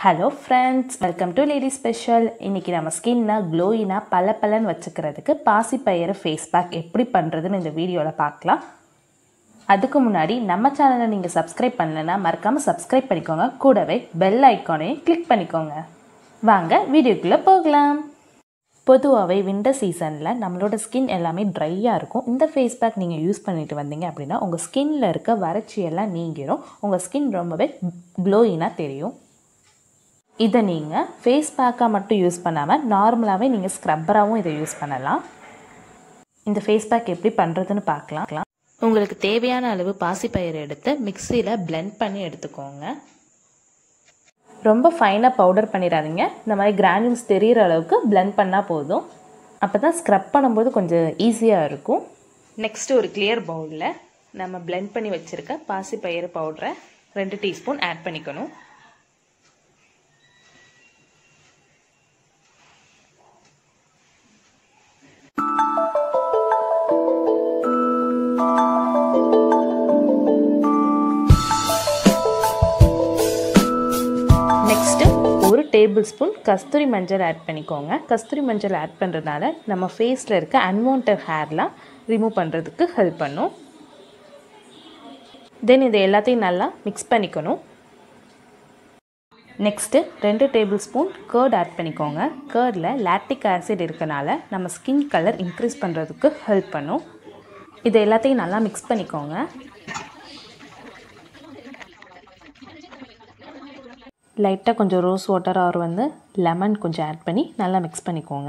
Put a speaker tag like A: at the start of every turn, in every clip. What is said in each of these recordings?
A: hello friends welcome to lady special இன்றைக்கி நம்ம ஸ்கின்னை க்ளோயினாக பல பலன் வச்சுக்கிறதுக்கு பாசிப்பயிறு ஃபேஸ் பேக் எப்படி பண்ணுறதுன்னு இந்த வீடியோவில் பார்க்கலாம் அதுக்கு முன்னாடி நம்ம சேனலை நீங்கள் சப்ஸ்கிரைப் பண்ணலைன்னா மறக்காமல் சப்ஸ்கிரைப் பண்ணிக்கோங்க கூடவே பெல் ஐக்கானையும் கிளிக் பண்ணிக்கோங்க வாங்க வீடியோக்குள்ளே போகலாம் பொதுவாகவே வின்டர் சீசனில் நம்மளோட ஸ்கின் எல்லாமே ட்ரையாக இருக்கும் இந்த ஃபேஸ் பேக் நீங்கள் யூஸ் பண்ணிட்டு வந்தீங்க அப்படின்னா உங்கள் ஸ்கின்னில் இருக்க வறட்சியெல்லாம் நீங்கிரும் உங்கள் ஸ்கின் ரொம்பவே க்ளோயினாக தெரியும் இதை நீங்கள் ஃபேஸ் பேக்காக மட்டும் யூஸ் பண்ணாமல் நார்மலாகவே நீங்கள் ஸ்க்ரப்பராகவும் இதை யூஸ் பண்ணலாம் இந்த ஃபேஸ் பேக் எப்படி பண்ணுறதுன்னு பார்க்கலாம் உங்களுக்கு தேவையான அளவு பாசிப்பயிறு எடுத்து மிக்சியில் பிளெண்ட் பண்ணி எடுத்துக்கோங்க ரொம்ப ஃபைனாக பவுடர் பண்ணிடாதீங்க இந்த மாதிரி கிரானியூல்ஸ் தெரிகிற அளவுக்கு பிளெண்ட் பண்ணால் போதும் அப்போ தான் ஸ்க்ரப் பண்ணும்போது கொஞ்சம் ஈஸியாக இருக்கும் நெக்ஸ்ட்டு ஒரு கிளியர் பவுலில் நம்ம பிளெண்ட் பண்ணி வச்சுருக்க பாசிப்பயிறு பவுடரை ரெண்டு டீஸ்பூன் ஆட் பண்ணிக்கணும் நெக்ஸ்ட்டு ஒரு டேபிள் ஸ்பூன் கஸ்தூரி மஞ்சள் ஆட் பண்ணிக்கோங்க கஸ்தூரி மஞ்சள் ஆட் பண்ணுறதுனால நம்ம ஃபேஸில் இருக்க அன்வான்ட் ஹேர்லாம் ரிமூவ் பண்ணுறதுக்கு ஹெல்ப் பண்ணும் தென் இது எல்லாத்தையும் நல்லா மிக்ஸ் பண்ணிக்கணும் நெக்ஸ்ட்டு ரெண்டு டேபிள் ஸ்பூன் கேர்ட் ஆட் பண்ணிக்கோங்க கேர்டில் லாக்டிக் ஆசிட் இருக்கனால நம்ம ஸ்கின் கலர் இன்க்ரீஸ் பண்ணுறதுக்கு ஹெல்ப் பண்ணும் இது எல்லாத்தையும் நல்லா மிக்ஸ் பண்ணிக்கோங்க லைட்டாக கொஞ்சம் ரோஸ் வாட்டர் ஆர் வந்து லெமன் கொஞ்சம் ஆட் பண்ணி நல்லா மிக்ஸ் பண்ணிக்கோங்க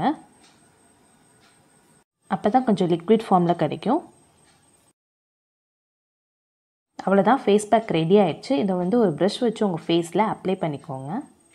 A: அப்போ தான் கொஞ்சம் லிக்விட் ஃபார்மில் கிடைக்கும் அவ்வளோதான் ஃபேஸ் பேக் ரெடி ஆயிடுச்சு இதை வந்து ஒரு ப்ரஷ் வச்சு உங்கள் ஃபேஸில் அப்ளை பண்ணிக்கோங்க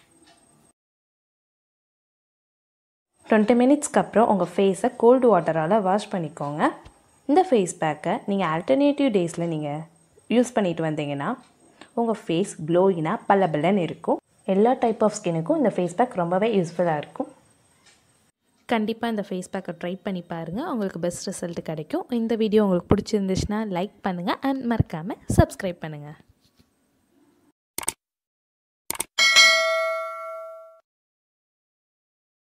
A: டுவெண்ட்டி மினிட்ஸ்க்கு அப்புறம் உங்கள் ஃபேஸை கோல்டு வாட்டரால் வாஷ் பண்ணிக்கோங்க இந்த ஃபேஸ் பேக்கை நீங்கள் ஆல்டர்னேட்டிவ் டேஸில் நீங்கள் யூஸ் பண்ணிட்டு வந்தீங்கன்னா உங்கள் ஃபேஸ் க்ளோயினாக பல பலன் இருக்கும் எல்லா டைப் ஆஃப் ஸ்கின்னுக்கும் இந்த ஃபேஸ் பேக் ரொம்பவே யூஸ்ஃபுல்லாக இருக்கும் கண்டிப்பாக இந்த ஃபேஸ் பேக்கை ட்ரை பண்ணி பாருங்கள் உங்களுக்கு பெஸ்ட் ரிசல்ட் கிடைக்கும் இந்த வீடியோ உங்களுக்கு பிடிச்சிருந்துச்சுன்னா லைக் பண்ணுங்கள் அண்ட் மறக்காமல் சப்ஸ்கிரைப் பண்ணுங்கள்